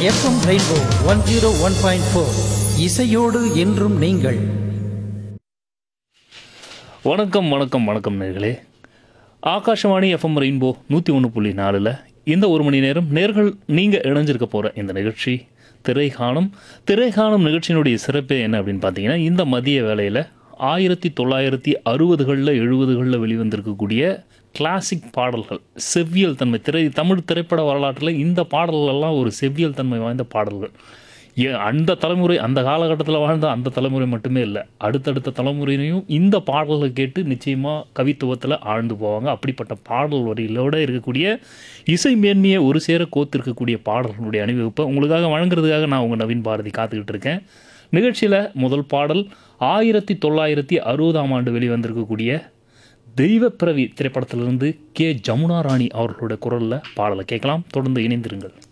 FM Rainbow one zero one point four இசையோடு என்றும் நீங்கள் வணக்கம் வணக்கம் வணக்கம் நேர்களே ஆகாஷவாணி எஃப்எம் ரெயின்போ நூற்றி ஒன்று புள்ளி நாலில் இந்த ஒரு மணி நேரம் நேர்கள் நீங்கள் இணைஞ்சிருக்க போகிற இந்த நிகழ்ச்சி திரைகாணும் திரைகாணும் நிகழ்ச்சியினுடைய சிறப்பே என்ன அப்படின்னு பார்த்தீங்கன்னா இந்த மதிய வேளையில் ஆயிரத்தி தொள்ளாயிரத்தி அறுபதுகளில் எழுபதுகளில் வெளிவந்திருக்கக்கூடிய கிளாசிக் பாடல்கள் செவ்வியல் தன்மை திரை தமிழ் திரைப்பட வரலாற்றில் இந்த பாடல்கள்லாம் ஒரு செவ்வியல் தன்மை வாய்ந்த பாடல்கள் ஏ அந்த தலைமுறை அந்த காலகட்டத்தில் வாழ்ந்த அந்த தலைமுறை மட்டுமே இல்லை அடுத்தடுத்த தலைமுறையினையும் இந்த பாடல்களை கேட்டு நிச்சயமாக கவித்துவத்தில் ஆழ்ந்து போவாங்க அப்படிப்பட்ட பாடல் வரிகளோடு இருக்கக்கூடிய இசை மேன்மையை ஒரு சேர கோத்திருக்கக்கூடிய பாடல்களுடைய அணிவகுப்பை உங்களுக்காக வழங்குறதுக்காக நான் உங்கள் நவீன் பாரதி காத்துக்கிட்டு இருக்கேன் நிகழ்ச்சியில் முதல் பாடல் ஆயிரத்தி தொள்ளாயிரத்தி அறுபதாம் ஆண்டு வெளிவந்திருக்கக்கூடிய தெய்வப்பிறவி திரைப்படத்திலிருந்து கே ஜமுனா ராணி அவர்களுடைய குரலில் பாடலை கேட்கலாம் தொடர்ந்து இணைந்திருங்கள்